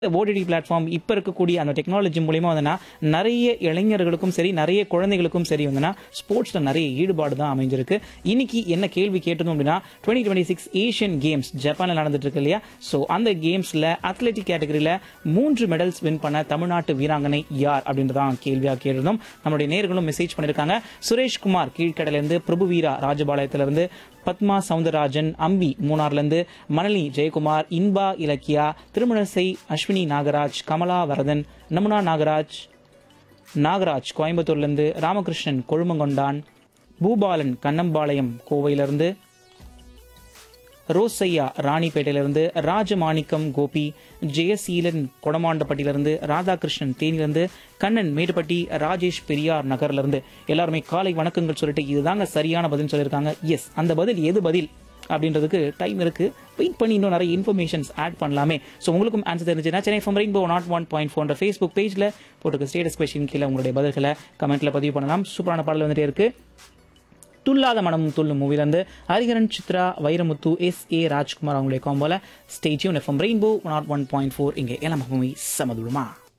OTT platform இப்போ இருக்கக்கூடிய அந்த டெக்னாலஜி மூலியமா வந்துன்னா நிறைய இளைஞர்களுக்கும் சரி நிறைய குழந்தைகளுக்கும் சரி வந்துன்னா ஸ்போர்ட்ஸில் நிறைய ஈடுபாடு தான் அமைஞ்சிருக்கு இன்னைக்கு என்ன கேள்வி கேட்டதும் அப்படின்னா twenty twenty six Asian games ஜப்பானில் நடந்துட்டு இருக்கு இல்லையா ஸோ அந்த கேம்ஸில் அத்லெட்டிக் கேட்டகரியில் மூன்று மெடல்ஸ் வின் பண்ண தமிழ்நாட்டு வீராங்கனை யார் அப்படின்றதான் கேள்வியாக கேட்டிருந்தோம் நம்மளுடைய நேர்களும் மெசேஜ் பண்ணியிருக்காங்க சுரேஷ்குமார் கீழ்கடலேருந்து பிரபுவீரா ராஜபாளையத்திலிருந்து பத்மா சவுந்தரராஜன் அம்பி மூணார்லேருந்து மணலி ஜெயக்குமார் இன்பா இலக்கியா திருமணசை அஸ்வினி நாகராஜ் கமலா வரதன் நமுனா நாகராஜ் நாகராஜ் கோயம்புத்தூர்லேருந்து ராமகிருஷ்ணன் கொழுமங்கொண்டான் பூபாலன் கண்ணம்பாளையம் கோவையிலிருந்து ரோசையா ராணிப்பேட்டையிலிருந்து ராஜமாணிக்கம் கோபி ஜெயசீலன் கொடமாண்டப்பட்டியிலிருந்து ராதாகிருஷ்ணன் தேனியிலிருந்து கண்ணன் மேட்டுப்பட்டி ராஜேஷ் பெரியார் நகர்லேருந்து எல்லாருமே காலை வணக்கங்கள் சொல்லிட்டு இதுதாங்க சரியான பதில் சொல்லியிருக்காங்க எஸ் அந்த பதில் எது பதில் அப்படின்றதுக்கு டைம் இருக்கு வெயிட் பண்ணி இன்னும் நிறைய இன்ஃபர்மேஷன்ஸ் ஆட் பண்ணலாமே ஸோ உங்களுக்கும் ஆன்சர் தெரிஞ்சுன்னா Chennai from rainbow naught one point four Facebook பேஜில் போட்டுக்க ஸ்டேட்டஸ் கொஸ்டின் கீழே உங்களுடைய பதில்களை கமெண்ட்ல பதிவு பண்ணலாம் சூப்பரான பாடல் வந்துட்டே இருக்கு துல்லாத மனமும் துள்ளும் மூவிலேருந்து ஹரிஹரன் சித்ரா வைரமுத்து எஸ் ஏ ராஜ்குமார் அவங்களுடைய காம்போல ஸ்டேஜியூன் FM rainbow naught one point four இங்கே எல்லாம் மூவி சமதுடுமா